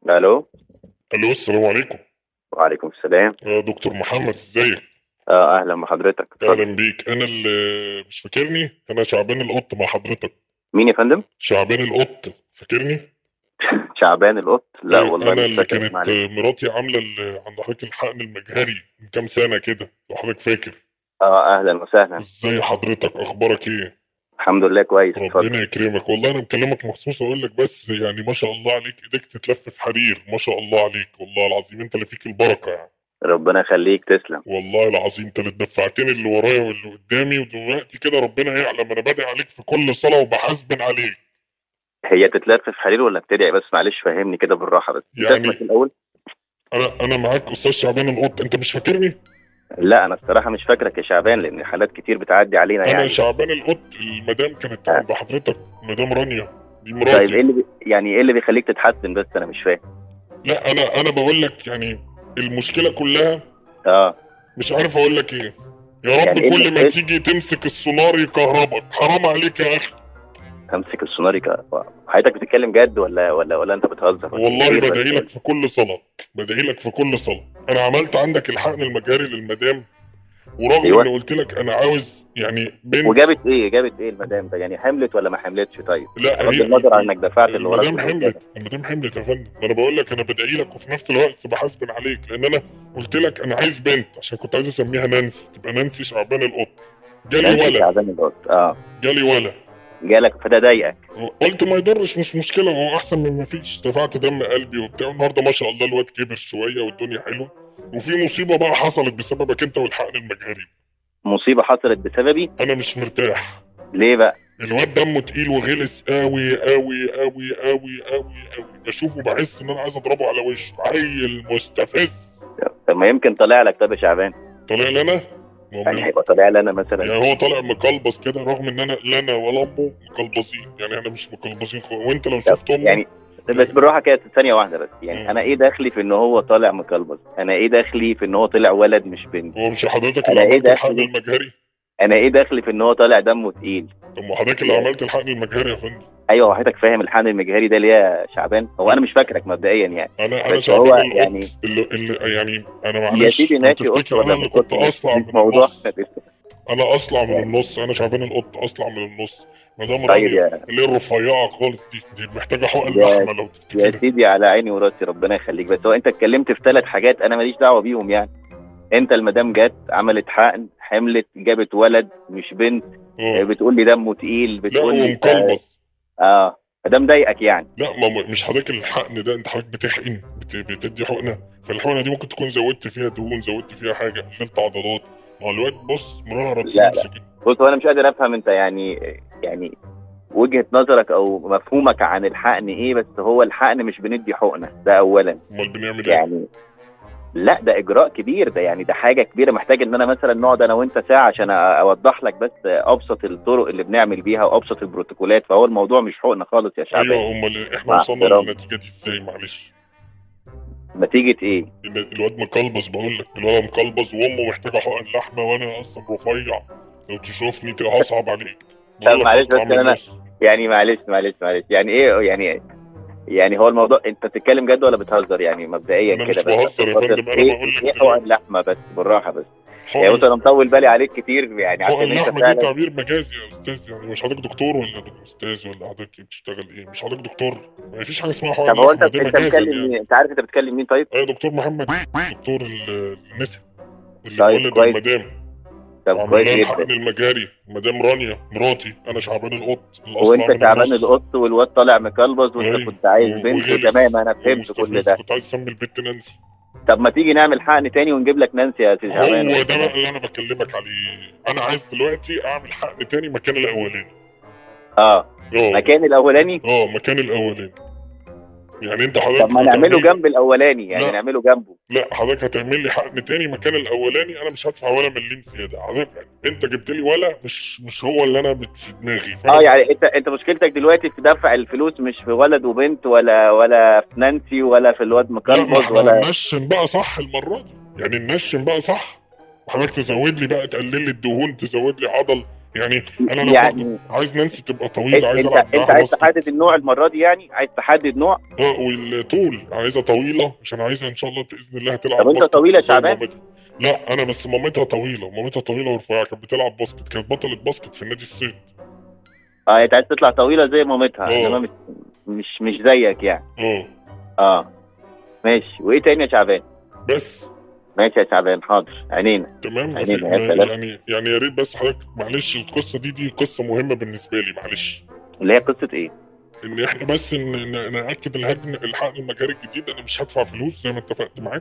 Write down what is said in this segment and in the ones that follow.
الو الو السلام عليكم وعليكم السلام آه، دكتور محمد ازيك اه اهلا بحضرتك اتفضل. اهلا بيك انا اللي مش فاكرني انا شعبان القط مع حضرتك مين يا فندم شعبان القط فاكرني شعبان القط لا أيوة، والله انا مش اللي فاكر، كانت معلش. آه، مراتي عامله ال- عند حضرتك الحقن المجهري من كام سنه كده لو حضرتك فاكر اه اهلا وسهلا ازاي حضرتك اخبارك ايه الحمد لله كويس اتفضل ربنا يكرمك والله انا مكلمك مخصوص اقول لك بس يعني ما شاء الله عليك ايديك تتلف في حرير ما شاء الله عليك والله العظيم انت اللي فيك البركه يعني ربنا يخليك تسلم والله العظيم انت اللي دفعتني اللي ورايا واللي قدامي ودلوقتي كده ربنا يعلم انا بدعي عليك في كل صلاه وبحاسبن عليك هي تتلف في حرير ولا بتدعي بس معلش فهمني كده بالراحه بس أنت يعني- اسمك الاول انا انا معاك استاذ شعبان القط انت مش فاكرني لا انا الصراحه مش فاكرك يا شعبان لان حالات كتير بتعدي علينا انا يعني شعبان القط المدام كانت آه. عند حضرتك مدام رانيا دي طيب ايه مراتي اللي بي... يعني ايه اللي بيخليك تتحسن بس انا مش فاهم لا انا انا بقول لك يعني المشكله كلها اه مش عارف اقول لك ايه يا رب يعني إيه كل اللي- ما إيه؟ تيجي تمسك السونار يكهربك حرام عليك يا اخي امسك السوناري ك... حضرتك بتتكلم جد ولا ولا ولا انت بتهزر ولا والله إيه؟ بدعي لك في كل صلاه بدعي لك في كل صلاه انا عملت عندك الحقن المجاري للمدام ورغم أيوة. اني قلت لك انا عاوز يعني بنت وجابت ايه جابت ايه المدام ده يعني حملت ولا ما حملتش طيب لا بغض النظر عن انك دفعت اللي وراك المدام حملت المدام حملت يا فندم انا بقول لك انا بدعي لك وفي نفس الوقت بحاسبن عليك لان انا قلت لك انا عايز بنت عشان كنت عايز اسميها نانسي تبقى نانسي شعبان القط جالي نانسي ولد شعبان القط اه جالي ولد جالك فده ضايقك قلت ما يضرش مش مشكله هو احسن من ما فيش دفعت دم قلبي وبتاع النهارده ما شاء الله الواد كبر شويه والدنيا حلوه وفي مصيبه بقى حصلت بسببك انت والحقن المجهري مصيبه حصلت بسببي انا مش مرتاح ليه بقى الواد دمه تقيل وغلس قوي قوي قوي قوي قوي قوي بشوفه بحس ان انا عايز اضربه على وشه عيل مستفز طب ما يمكن طالع لك طب يا شعبان طالع لنا ما هو يعني من- هيبقى طالع لي انا مثلا يعني هو طالع مقلبص كده رغم ان انا لا انا ولا امه مقلبصين يعني احنا مش مقلبصين خالص وانت لو شفت امه يعني بس بالراحه كده ثانيه واحده بس مم. يعني انا ايه دخلي في ان هو طالع مكلبز انا ايه دخلي في ان هو طلع ولد مش بنت هو مش حضرتك أنا اللي إيه عملت ده؟ الحقن المجهري انا ايه دخلي في ان هو طالع دمه تقيل طب ما حضرتك اللي عملت الحقن المجهري يا فندم ايوه هو حضرتك فاهم الحقن المجهري ده ليه يا شعبان هو انا مش فاكرك مبدئيا يعني انا انا بس شعبان هو القط يعني- اللي, اللي يعني انا يا معلش سيدي لو ماشي قلت تفتكر انا ولا اللي مش كنت قلت، اصلع مش من موضوع النص انا اصلع من النص انا شعبان القط اصلع من النص مدام طيب رانيا يا اللي هي الرفيعه خالص دي دي محتاجه حقن يا- لحمه لو يا تفتكرها سيدي على عيني وراسي ربنا يخليك بس هو انت اتكلمت في ثلاث حاجات انا ماليش دعوه بيهم يعني انت المدام جت عملت حقن حملت جابت ولد مش بنت اه بتقول لي دمه تقيل لا بتقول هو لي مقلبص اه ده مضايقك يعني لا ما م- مش حضرتك الحقن ده انت حضرتك بتحقن بت- بتدي حقنه فالحقنه دي ممكن تكون زودت فيها دهون زودت فيها حاجه قللت عضلات ما هو الواد بص مرهرط في لا، نفسه كده بص هو انا مش قادر افهم انت يعني يعني وجهه نظرك او مفهومك عن الحقن ايه بس هو الحقن مش بندي حقنه ده اولا امال بنعمل ايه؟ يعني لا ده اجراء كبير ده يعني ده حاجه كبيره محتاج ان انا مثلا نقعد انا وانت ساعه عشان أ- اوضح لك بس ابسط الطرق اللي بنعمل بيها وابسط البروتوكولات فهو الموضوع مش حقنه خالص يا شعبان ايوه امال احنا مع وصلنا احترامي. للنتيجه دي ازاي معلش نتيجه ايه ال- الواد مقلبص بقول لك الواد مقلبص وامه محتاجه حقن لحمه وانا اصلا رفيع لو تشوفني تبقى هصعب عليك بقول لك معلش أصلع بس من أنا- النص. يعني معلش معلش معلش يعني ايه يعني يعني هو الموضوع انت بتتكلم جد ولا بتهزر يعني مبدئيا أنا كده مش بس بهزر يا خاطر فندم، أنا ايه بقول لك ايه دلوقتي. حقن لحمه بس بالراحه بس يعني حقن بص انا مطول بالي عليك كتير يعني حقن عشان انت اللحمه دي فعلا تعبير مجازي يا استاذ يعني مش حضرتك دكتور ولا دك- استاذ ولا حضرتك بتشتغل ايه مش حضرتك دكتور ما فيش حاجه اسمها حقن طب هو انت لحمه دي انت مجازا بتكلم يعني مين انت عارف انت بتكلم مين طيب ايوه دكتور محمد دكتور ال- النساء اللي طيب، ولد كويس. المدام طب وعمل كويس لها جدا الحقن المجاري مدام رانيا مراتي انا شعبان القط اللي أصلع وانت من تعبان النص. القط والواد طالع مكلبز وانت أيوة، كنت عايز و- بنت وغلس تمام انا فهمت ومستفز. كل ده كنت عايز اسمي البت نانسي طب ما تيجي نعمل حقن تاني ونجيب لك نانسي يا سيدي شعبان هو ده بقى اللي انا بكلمك عليه انا عايز دلوقتي اعمل حقن تاني مكان الاولاني اه اه مكان الاولاني اه مكان الاولاني يعني انت حضرتك طب ما نعمله هتعمل- جنب الاولاني يعني لا. نعمله جنبه لا حضرتك هتعمل لي حقن تاني مكان الاولاني انا مش هدفع ولا مليم زياده حضرتك يعني انت جبت لي ولا مش مش هو اللي انا بت- في دماغي فأنا- اه يعني انت انت مشكلتك دلوقتي في دفع الفلوس مش في ولد وبنت ولا ولا في نانسي ولا في الواد لا ما مكلبز احنا ولا ننشن بقى صح المره دي يعني ننشن بقى صح وحضرتك تزود لي بقى تقلل لي الدهون تزود لي عضل يعني انا لو برضه يعني عايز نانسي تبقى طويله عايز انت العب انت معاها عايز باسكت تحدد النوع المره دي يعني عايز تحدد نوع اه والطول عايزها طويله عشان عايزها ان شاء الله باذن الله تلعب طب انت باسكت طويل يا زي شعبان؟ مامتها. لا انا بس مامتها طويله مامتها طويله ورفيعه كانت بتلعب باسكت كانت بطله باسكت في النادي الصيد اه انت عايز تطلع طويله زي مامتها اه. انما مش مش مش زيك يعني اه اه ماشي وايه تاني يا شعبان بس ماشي يا شعبان حاضر عينينا تمام ما يعني في- يا ما- سلام. يعني يعني يا ريت بس حضرتك معلش القصه دي دي قصه مهمه بالنسبه لي معلش اللي هي قصه ايه ان احنا بس ن- ن- ناكد الهجن الحقن المجاري الجديد انا مش هدفع فلوس زي ما اتفقت معاك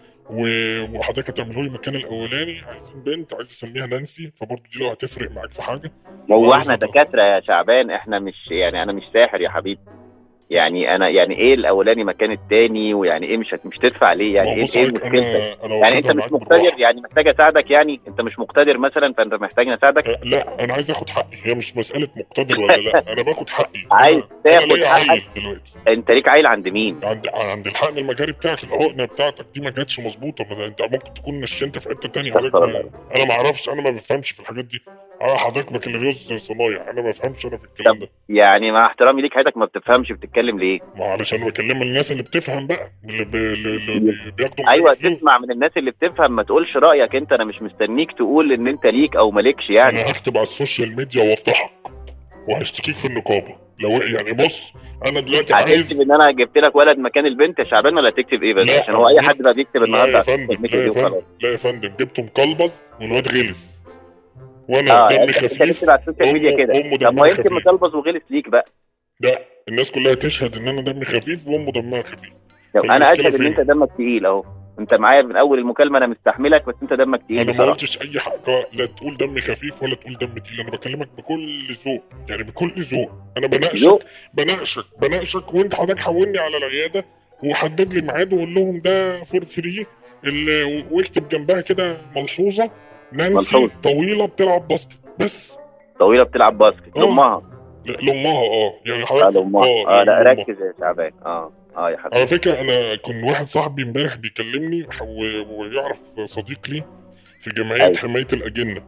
و- وحضرتك هتعملوا لي مكان الاولاني عايزين بنت عايز اسميها نانسي فبرضه دي لو هتفرق معاك في حاجه هو وعايز احنا أطلع. دكاتره يا شعبان احنا مش يعني انا مش ساحر يا حبيبي يعني انا يعني ايه الاولاني مكان التاني ويعني ايه مش هت- مش تدفع ليه يعني ما هو ايه, بص إيه حضرتك مشكلتك انا انا يعني واخدها انت مش معاك مقتدر بالراحة. يعني محتاج اساعدك يعني انت مش مقتدر مثلا فانت محتاج اساعدك أه، لا انا عايز اخد حقي هي مش مساله مقتدر ولا لا انا باخد حقي عايز انا, أنا تاخد ليا حقك؟ عيل دلوقتي انت ليك عيل عند مين عند عند الحقن المجاري بتاعك العقنه بتاعتك دي ما جاتش مظبوطه ما انت ممكن تكون نشنت في حته تانية حضرتك استغفر ما... الله. انا ما اعرفش انا ما بفهمش في الحاجات دي اه حضرتك بكالوريوس صنايع انا ما بفهمش انا في الكلام ده يعني مع احترامي ليك حياتك ما بتفهمش بتتكلم ليه ما علشان بكلم الناس اللي بتفهم بقى اللي, ب... اللي اللي بي- بياخدوا مننا ايوه فلوس. تسمع من الناس اللي بتفهم ما تقولش رايك انت انا مش مستنيك تقول ان انت ليك او مالكش يعني انا هكتب على السوشيال ميديا وافضحك وهشتكيك في النقابه لو يعني بص انا دلوقتي عايز هتكتب ان انا جبت لك ولد مكان البنت يا شعبان ولا تكتب ايه بس لا، عشان هو اي لا. حد بقى بيكتب لا النهارده يا على فندم السوشيال لا ميديا يا دي وخلاص فندم لا يا فندم جبته مقلبز والواد غلس وانا اه دمي يعني انت خفيف تكتب على السوشيال ميديا امه كده امه طب ما دمها يمكن خفيف مكلبز وغلس ليك بقى لا الناس كلها تشهد ان انا دمي خفيف وامه دمها خفيف طب انا فالمشكلة اشهد ان فين؟ انت دمك تقيل اهو انت معايا من اول المكالمه انا مستحملك بس انت دمك تقيل انا ما بصراحه قلتش اي حاجه لا تقول دمي خفيف ولا تقول دم تقيل انا بكلمك بكل ذوق يعني بكل ذوق انا بناقشك ذوق بناقشك بناقشك وانت حضرتك حولني على العياده وحدد لي ميعاد وقول لهم ده فور فري ال- واكتب جنبها كده ملحوظه نانسي ملحوظة. طويله بتلعب باسكت بس طويله بتلعب باسكت اه. لامها لا، لامها اه يعني اه حضرتك لامها اه لا لأمها. ركز يا شعبان اه اه يا حبيبي على فكره انا كان واحد صاحبي امبارح بيكلمني و- ويعرف صديق لي في جمعيه أيوة. حمايه الاجنه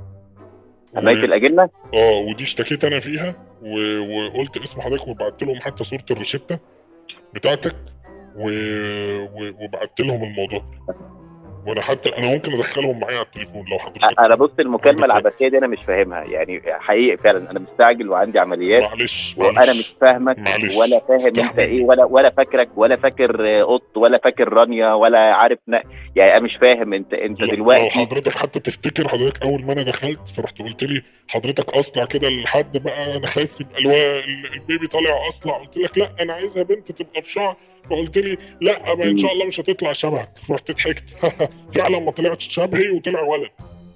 حمايه و- الاجنه اه ودي اشتكيت انا فيها و... وقلت اسم حضرتك وبعت لهم حتى صوره الروشته بتاعتك و... و... وبعت لهم الموضوع ده. وانا حتى انا ممكن ادخلهم معايا على التليفون لو حضرتك انا بص المكالمه عندك وقت. العبثيه دي انا مش فاهمها يعني حقيقي فعلا انا مستعجل وعندي عمليات معلش وانا معلش مش فاهمك معلش. ولا فاهم انت استحملني. ايه ولا ولا فاكرك ولا فاكر آه، قط ولا فاكر رانيا ولا عارف ن... يعني انا مش فاهم انت انت لا، لو دلوقتي حضرتك حتى تفتكر حضرتك اول ما انا دخلت فرحت قلت لي حضرتك اصلع كده لحد بقى انا خايف يبقى الوا... ال- البيبي طالع اصلع قلت لك لا انا عايزها بنت تبقى بشعر فقلت لي لا ما ان شاء الله مش هتطلع شبهك فرحت ضحكت فعلا ما طلعتش شبهي وطلع ولد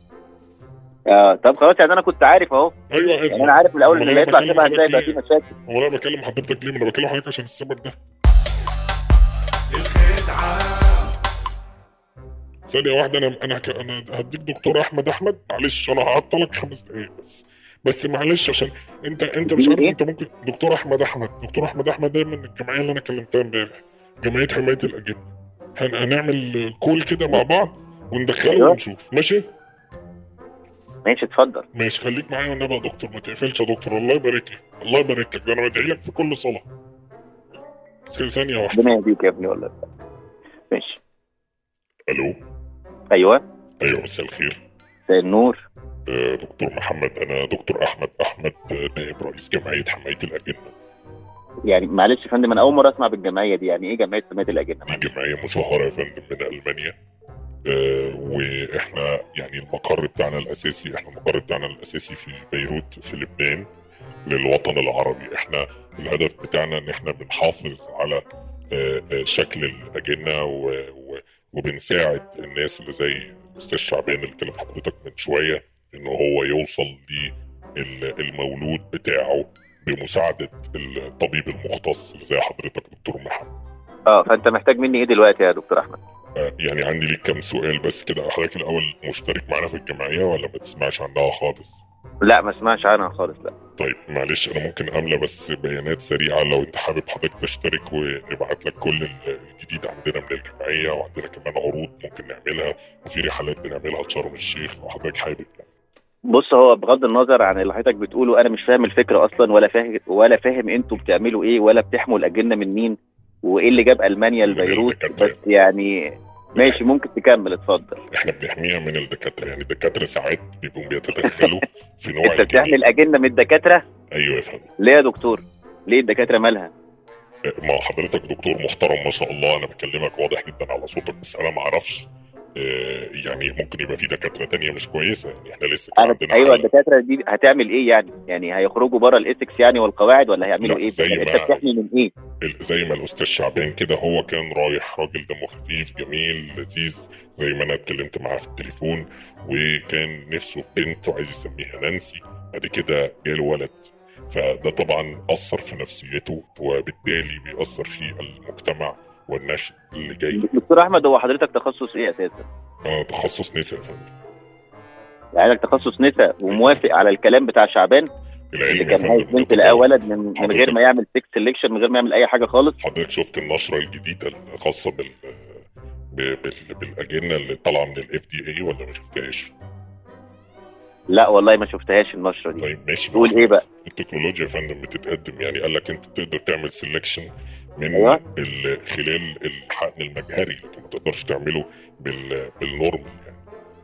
اه طب خلاص يعني انا كنت عارف اهو ايوه يعني انا عارف من الاول ان أمال اللي أنا هيطلع بكلم شبه حضرتك ازاي يبقى ليه؟ في مشاكل هو انا بكلم حضرتك ليه؟ ما انا بكلم حضرتك عشان السبب ده. ثانية واحدة انا انا هك... انا هديك دكتور احمد احمد معلش انا هعطلك خمس دقايق بس بس معلش عشان انت انت مش عارف إيه؟ انت ممكن دكتور احمد احمد دكتور احمد احمد ده من الجمعية اللي انا كلمتها امبارح جمعية حماية الاجنة هن... هنعمل كول كده مع بعض وندخله أيوه. ونشوف ماشي؟ ماشي اتفضل ماشي خليك معايا والنبي يا دكتور ما تقفلش يا دكتور الله يبارك لك الله يبارك لك ده انا بدعي لك في كل صلاه ثانيه واحده ربنا يهديك يا ابني والله ماشي الو ايوه ايوه مساء الخير مساء النور آه، دكتور محمد انا دكتور احمد احمد آه، نائب رئيس جمعيه حمايه الاجنه يعني معلش يا فندم انا اول مره اسمع بالجمعيه دي يعني ايه جمعيه حمايه الاجنه دي جمعيه مشهره يا فندم من المانيا آه، واحنا يعني المقر بتاعنا الاساسي احنا المقر بتاعنا الاساسي في بيروت في لبنان للوطن العربي احنا الهدف بتاعنا ان احنا بنحافظ على آه، آه، شكل الاجنه و- و- وبنساعد الناس اللي زي الاستاذ شعبان اللي كلم حضرتك من شويه ان هو يوصل للمولود بتاعه بمساعده الطبيب المختص اللي زي حضرتك دكتور محمد اه فانت محتاج مني ايه دلوقتي يا دكتور احمد آه، يعني عندي ليك كام سؤال بس كده حضرتك الاول مشترك معانا في الجمعيه ولا ما تسمعش عنها خالص لا ما اسمعش عنها خالص لا طيب معلش انا ممكن املى بس بيانات سريعه لو انت حابب حضرتك تشترك ونبعت لك كل ال- الجديد عندنا من الجمعيه وعندنا كمان عروض ممكن نعملها وفي رحلات بنعملها لشرم الشيخ لو حضرتك حابب يعني بص هو بغض النظر عن اللي حضرتك بتقوله انا مش فاهم الفكره اصلا ولا فاهم ولا فاهم انتوا بتعملوا ايه ولا بتحموا الاجنه من مين وايه اللي جاب المانيا من لبيروت الدكاترة. بس يعني ماشي ممكن تكمل اتفضل احنا بنحميها من الدكاتره يعني الدكاتره ساعات بيبقوا بيتدخلوا في نوع انت بتعمل الجنين اجنه من الدكاتره ايوه يا فندم ليه يا دكتور ليه الدكاتره مالها ما حضرتك دكتور محترم ما شاء الله انا بكلمك واضح جدا على صوتك بس انا ما اعرفش آه، يعني ممكن يبقى في دكاتره تانية مش كويسه يعني احنا لسه كان أنا عندنا ايوه حالة الدكاتره دي هتعمل ايه يعني يعني هيخرجوا بره الايثكس يعني والقواعد ولا هيعملوا لا، ايه زي يعني ما- انت بتحمي من ايه ال- زي ما الاستاذ شعبان كده هو كان رايح راجل دمه خفيف جميل لذيذ زي ما انا اتكلمت معاه في التليفون وكان نفسه في بنت وعايز يسميها نانسي بعد كده جاله ولد فده طبعا اثر في نفسيته وبالتالي بيأثر في المجتمع والنشء اللي جاي دكتور احمد هو حضرتك تخصص ايه اساسا انا تخصص نساء يا فندم يعني عندك تخصص نساء وموافق على الكلام بتاع شعبان اللي العلم يا كان عايز فندم بنت ده لقاه طبعاً. ولد من من غير ما يعمل سكس سelection من غير ما يعمل اي حاجه خالص حضرتك شفت النشره الجديده الخاصه بال ب- بال- بالاجنه اللي طالعه من الاف دي اي ولا ما شفتهاش؟ لا والله ما شفتهاش النشره دي طيب ماشي تقول ايه بقى التكنولوجيا يا فندم بتتقدم يعني قال لك انت تقدر تعمل سelection من أيوة. ال- خلال الحقن المجهري لكن ما تقدرش تعمله بال بالنورمال يعني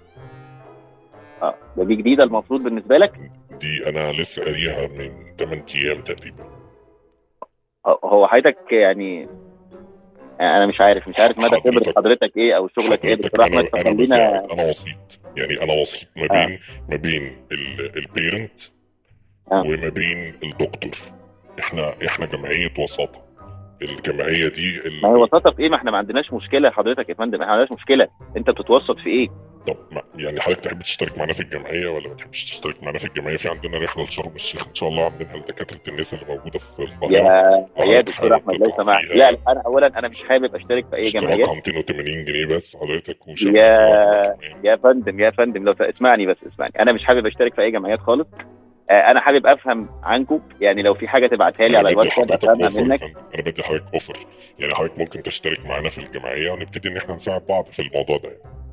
اه ده دي جديده المفروض بالنسبه لك دي انا لسه قاريها من 8 ايام تقريبا آه، هو حضرتك يعني انا مش عارف مش عارف مدى خبره حضرتك- حضرتك ايه او شغلك ايه حضرتك دكتور احمد انا انا فخلينا بساعد انا وسيط يعني انا وسيط ما آه. بين ما بين البيرنت آه. وما بين الدكتور احنا احنا جمعيه وساطه الجمعيه دي ال- ما هي وساطه في ايه ما احنا ما عندناش مشكله حضرتك يا فندم احنا ما عندناش مشكله انت بتتوسط في ايه طب ما يعني حضرتك تحب تشترك معانا في الجمعيه ولا ما تحبش تشترك معانا في الجمعيه في عندنا رحله لشرم الشيخ ان شاء الله عاملينها لدكاتره النساء اللي موجوده في القاهره يا يا وحضرتك دكتور حابب احمد لو تطلع سمحت فيها. لا لا، انا اولا انا مش حابب اشترك في اي جمعيات اشتراكها 280 جنيه بس حضرتك وشغل يا- كمان يا فندم يا فندم لو اسمعني بس اسمعني انا مش حابب اشترك في اي جمعيات خالص آه، انا حابب افهم عنكم يعني لو في حاجه تبعتها لي انا على بدي الواتساب حضرتك افهمها اوفر يا منك فندم انا بدي حضرتك اوفر يعني حضرتك ممكن تشترك معانا في الجمعيه ونبتدي ان احنا نساعد بعض في الموضوع ده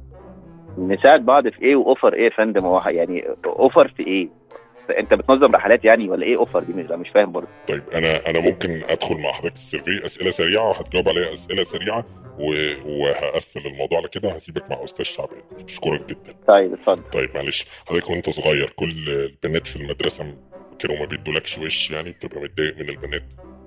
نساعد بعض في ايه واوفر ايه يا فندم هو يعني اوفر في ايه انت بتنظم رحلات يعني ولا ايه اوفر دي مش مش فاهم برضه طيب انا انا ممكن ادخل مع حضرتك السيرفي اسئله سريعه وهتجاوب عليها اسئله سريعه و... وهقفل الموضوع على كده هسيبك مع استاذ شعبان بشكرك جدا طيب اتفضل طيب معلش حضرتك وانت صغير كل البنات في المدرسه كانوا ما بيدولكش وش يعني بتبقى متضايق من البنات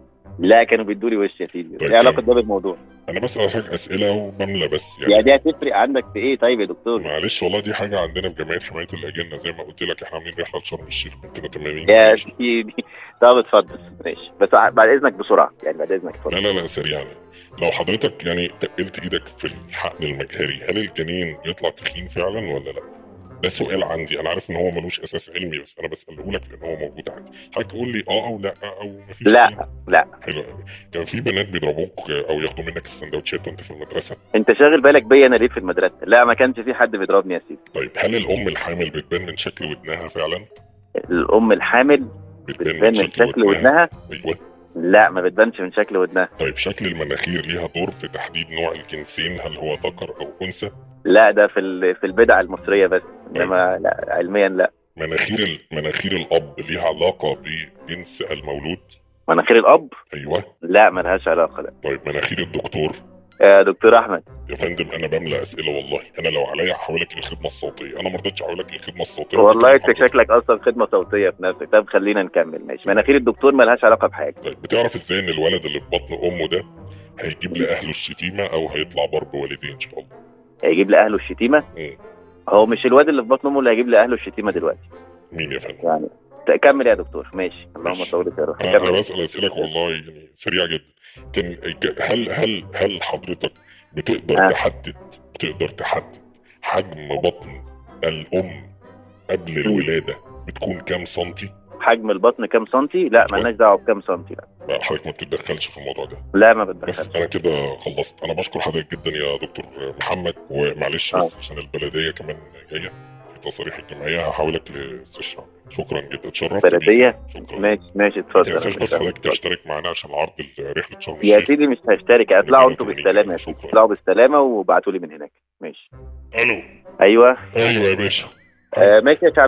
لا كانوا بيدوا لي وش يا سيدي طيب، ايه علاقه كان- ده بالموضوع انا بسال حضرتك اسئله وبملى بس يعني دي هتفرق عندك في ايه طيب يا دكتور معلش والله دي حاجه عندنا في جمعيه حمايه الاجنه زي ما قلت لك احنا عاملين رحله لشرم الشيخ 280 يا جنيه. سيدي طب اتفضل ماشي بس بعد اذنك بسرعه يعني بعد اذنك لا اتفضل لا لا سريعا لو حضرتك يعني تقلت ايدك في الحقن المجهري هل الجنين يطلع تخين فعلا ولا لا؟ ده سؤال عندي انا عارف ان هو ملوش اساس علمي بس انا بساله لك لان هو موجود عندي حضرتك قول لي اه او لا او مفيش لا، الكلام. لا. حلو قوي كان في بنات بيضربوك او ياخدوا منك السندوتشات وانت في المدرسه انت شاغل بالك بيا انا ليه في المدرسه لا ما كانش في حد بيضربني يا سيدي طيب هل الام الحامل بتبان من شكل ودنها فعلا؟ الام الحامل بتبان بتبان من شكل ودنها ايوه لا ما بتبانش من شكل ودنها طيب شكل المناخير ليها دور في تحديد نوع الجنسين هل هو ذكر او انثى؟ لا ده في ال- في البدع المصريه بس انما لا علميا لا مناخير ال- مناخير الاب ليها علاقه بجنس المولود؟ مناخير الاب ايوه لا ملهاش علاقه لا طيب مناخير الدكتور يا دكتور احمد يا فندم انا بملى اسئله والله انا لو عليا هحولك للخدمه الصوتيه انا ما رضيتش احولك للخدمه الصوتيه والله انت بكلم حضرتك. شكلك اصلا خدمه صوتيه في نفسك طب خلينا نكمل ماشي مناخير الدكتور ملهاش علاقه بحاجه طيب بتعرف ازاي ان الولد اللي في بطن امه ده هيجيب لاهله الشتيمه او هيطلع بر بوالديه ان شاء الله هيجيب لاهله الشتيمه مم. هو مش الواد اللي في بطن امه اللي هيجيب لاهله الشتيمه دلوقتي مين يا فندم يعني ت- كمل يا دكتور ماشي اللهم ماشي. صل يا روح انا انا كمل بسال اسئلك والله يعني سريعه جدا كان ك- هل هل هل حضرتك بتقدر آه. تحدد بتقدر تحدد حجم بطن الام قبل الولاده بتكون كام سنتي؟ حجم البطن كام سنتي لا أيوة. مالناش دعوه بكام سنتي لا لا، حضرتك ما بتتدخلش في الموضوع ده لا ما بس بتدخلش انا كده خلصت انا بشكر حضرتك جدا يا دكتور محمد ومعلش بس عشان البلديه كمان جايه في تصاريح الجمعيه هحولك لاستاذ شعب شكرا جدا اتشرفت بيك. بلديه شكرا ماشي ماشي ما اتفضل تنساش بس حضرتك تشترك معانا عشان عرض رحله شرم يا الشيخ سيدي مش هشترك اطلعوا انتوا 280 بالسلامه يا سيدي شكرا. اطلعوا بالسلامه وابعتوا لي من هناك ماشي الو ايوه ايوه يا باشا آه ماشي يا شعبان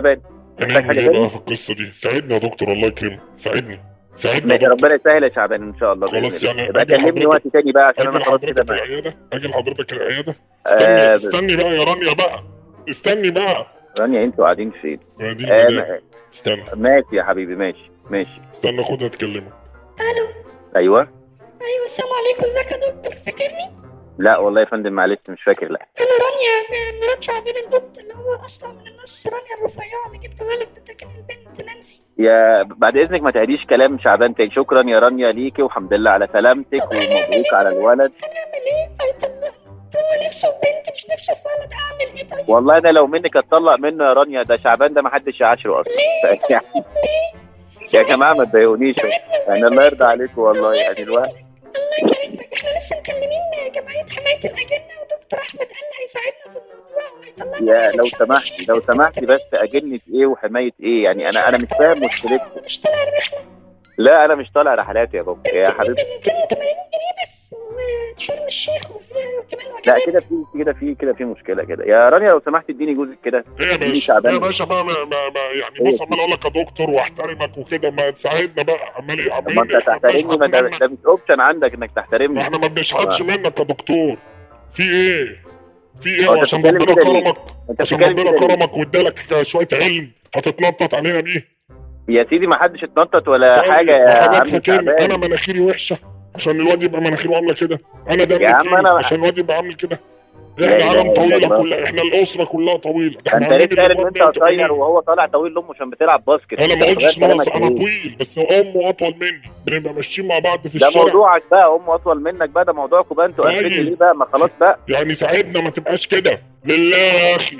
هنعمل حاجة ايه تاني؟ بقى في القصه دي ساعدني يا دكتور الله يكرمك ساعدني ساعدني يا ماشي دكتور ربنا يسهل يا شعبان ان شاء الله بإذن خلاص الله. يعني يبقى أجي كلمني لحضرتك- وقت تاني بقى عشان اجي انا خلاص كده لحضرتك بقى. العياده اجي لحضرتك العياده آه، استني بس- استني بقى يا رانيا بقى استني بقى رانيا انتوا قاعدين فين؟ ما دي آه، المدام استنى ماشي يا حبيبي ماشي ماشي استنى خدها تكلمك الو ايوه ايوه السلام عليكم ازيك يا دكتور فاكرني لا والله يا فندم معلش مش فاكر لا انا رانيا مرات شعبان القط اللي هو اصلا من النص رانيا الرفيعه اللي جبت ولد لكن البنت نانسي يا بعد اذنك ما تعيديش كلام شعبان تاني شكرا يا رانيا ليكي والحمد لله على سلامتك ومبروك على الولد هنعمل ايه اي طب هو نفسه في بنت مش نفسه في ولد اعمل ايه طيب والله انا لو منك اتطلق منه يا رانيا ده شعبان ده ما حدش يعاشره اصلا ليه طيب يعني ليه يا جماعه ما تضايقونيش يعني الله يرضى عليكم والله يعني الواحد الله يبارك لك احنا لسه مكلمين جمعيه حمايه الاجنه ودكتور احمد قال هيساعدنا في الموضوع وهيطلعنا يا واحد لو شاب سمحتي شيخ لو بنت سمحتي بنت بس اجنة ايه وحمايه ايه يعني انا انا مش فاهم مشكلتكم مش طالع الرحله لا انا مش طالع رحلات يا بابا يا حبيبتي 280 جنيه بس وشرم الشيخ وفيها كمان لا وجبات كده في كده في كده في مشكله كده يا رانيا لو سمحتي اديني جزء كده ايه يا دي باشا تعبانة. ايه يا باشا بقى ما, ما, ما يعني هي بص عمال اقول لك يا دكتور واحترمك وكده ما تساعدنا بقى عمال طب عمال ما انت تحترمني ما ده, ده مش اوبشن عندك انك تحترمني احنا ما بنشحتش منك يا دكتور في ايه في ايه هو انت وعشان بتتكلم ربنا كده ليه؟ كرمك انت عشان بتتكلم ربنا كده ليه؟ كرمك وادالك شويه علم هتتنطط علينا بيه يا سيدي ما حدش اتنطط ولا طيب، حاجه يا حضرتك عم فاكرني انا شعبان مناخيري وحشه عشان الواد يبقى مناخيره عامله كده انا دمي يا عم تقيل أنا- عشان الواد يبقى عامل كده لا احنا إله عالم إلا طويله الله. كلها احنا الاسره كلها طويله ده احنا انت عاملين ليه قال ان الريموت انت 180. قصير وهو طالع طويل لامه عشان بتلعب باسكت انا ما انت قلتش ان بتغير انا كلامك انا ليه؟ طويل بس امه اطول مني بنبقى ماشيين مع بعض في ده الشارع موضوعك بقى امه اطول منك بقى ده موضوعكم بقى انتوا طيب. قفلتوا ليه بقى ما خلاص بقى يعني ساعدنا ما تبقاش كده لله يا اخي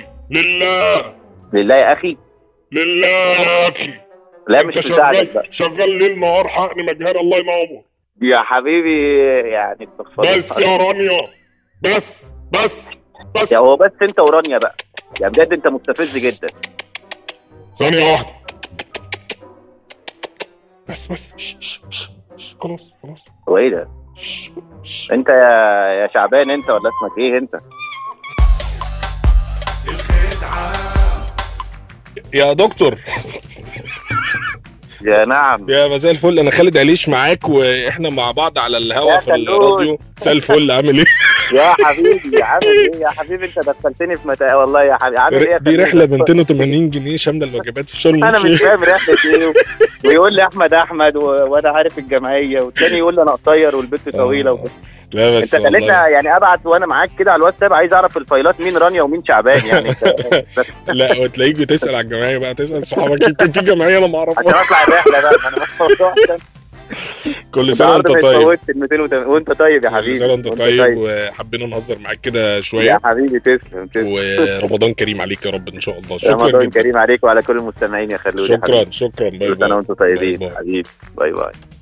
لله لله يا اخي لله يا اخي لا مش انت مساعدك بقى شغال شغال ليل نهار حقن مجهر الله ينور يا حبيبي يعني استغفر بس الله. يا رانيا بس بس بس يا هو بس انت ورانيا بقى يا بجد انت مستفز جدا ثانية واحدة بس بس شش، شش، شش، شش، خلاص خلاص هو ايه ده شش، شش. انت يا يا شعبان انت ولا اسمك ايه انت يا دكتور يا نعم يا مساء الفل انا خالد عليش معاك واحنا مع بعض على الهوا يا في خلود. الراديو مساء الفل عامل ايه يا حبيبي عامل ايه يا حبيبي انت دخلتني في متاع والله يا حبيبي عامل ايه يا دي خلود؟ رحله ب 280 جنيه شامله الوجبات في شرم انا مش الشيخ فاهم رحله ايه و... ويقول لي احمد احمد و... وانا عارف الجمعيه والتاني يقول لي انا قصير والبنت طويله و... لا بس انت خليتنا والله يعني ابعت وانا معاك كده على الواتساب عايز اعرف الفايلات مين رانيا ومين شعبان يعني انت- بس لا وتلاقيك بتسال على الجمعيه بقى تسال صحابك يمكن في جمعيه انا ما عشان اعرفها اطلع الرحله بقى ما انا الموضوع ده كل سنه وانت طيب فوتت ال 200 وانت طيب يا حبيبي كل سنه وانت وانت طيب وحبينا نهزر معاك كده يا شويه حبيبي تسلم تسلم ورمضان كريم عليك يا رب ان شاء الله شكرا رمضان جدا كريم عليك وعلى كل المستمعين يا خلود يا حبيبي شكرا شكرا باي كل سنه باي وانتم طيبين باي باي. حبيبي باي باي